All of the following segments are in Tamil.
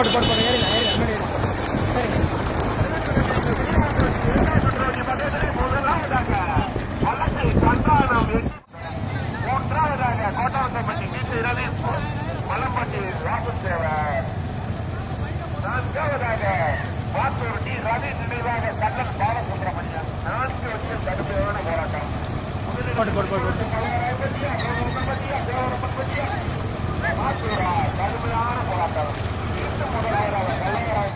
போட்டு போட்டு போட்டு ஏறிடலாம் ஏறிடலாம் முன்னாடி ஏறிடலாம். மூன்றாவதாக கோட்டாவத்தப்பட்டி வீட்டு ரவீஷ் மலம்பட்டி ராமசேவர் நான்காவதாக மாத்தூர் டி ரவி நினைவாக கண்ணன் பாலசுப்ரமணியன் நான்கு வருஷம் கடுமையான போராட்டம் போட்டு போட்டு போட்டு போட்டு மாத்தூரா கடுமையான போராட்டம் இன்னும் முதலாவதாக கலைஞராக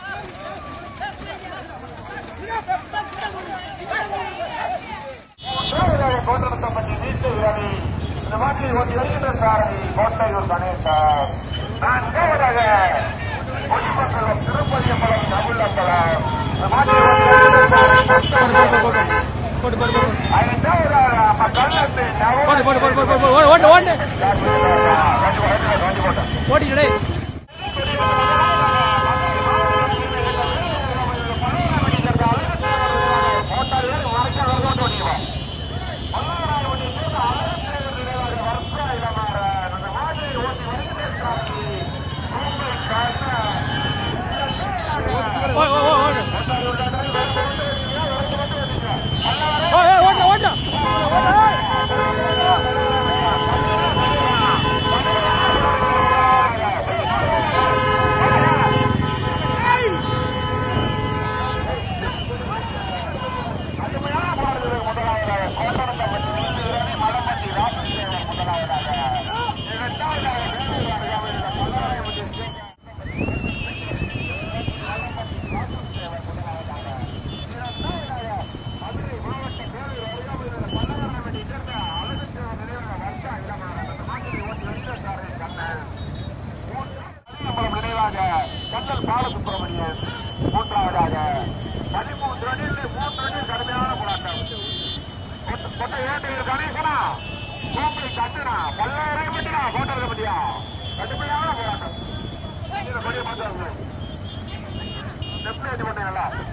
மூன்றாவதாக கோட்டரத்தப்பட்டி வீட்டு ரவி இந்த மாதிரி ஓட்டி வருகின்ற சாரதி கோட்டையூர் கணேசன் நான்காவதாக பொதுமக்களும் திருப்பதியம்பலம் தமிழம்பலம் இந்த மாதிரி ஓட்டி வருகின்ற சாரதி கோட்டையூர் போட்டு போட்டு போட்டு ஐந்தாவதாக நம்ம கண்ணத்து போட்டு போட்டு போட்டு போட்டு போட்டு ஓட்டு ஓட்டு ஓட்டிட்டு ஓ ஓ ஓ ஓட்டு ஓ ஏ ஓட்டு ஓட்டு நினைவாக கண்ணல் பாலசுப்ரமணியன் மூன்றாவதாக பதிமூன்று அணியில் மூன்று அணியில் கடுமையான போராட்டம் கொட்ட- கொட்டை ஏட்டில் கணேசனா கோப்பை கட்டுனா பல்லாயிரம் கட்டினா கோட்டை பட்டியா கடுமையான போராட்டம் இதுல கொடிய பார்த்து லெப்ட் ஏற்றி பண்ணீங்களா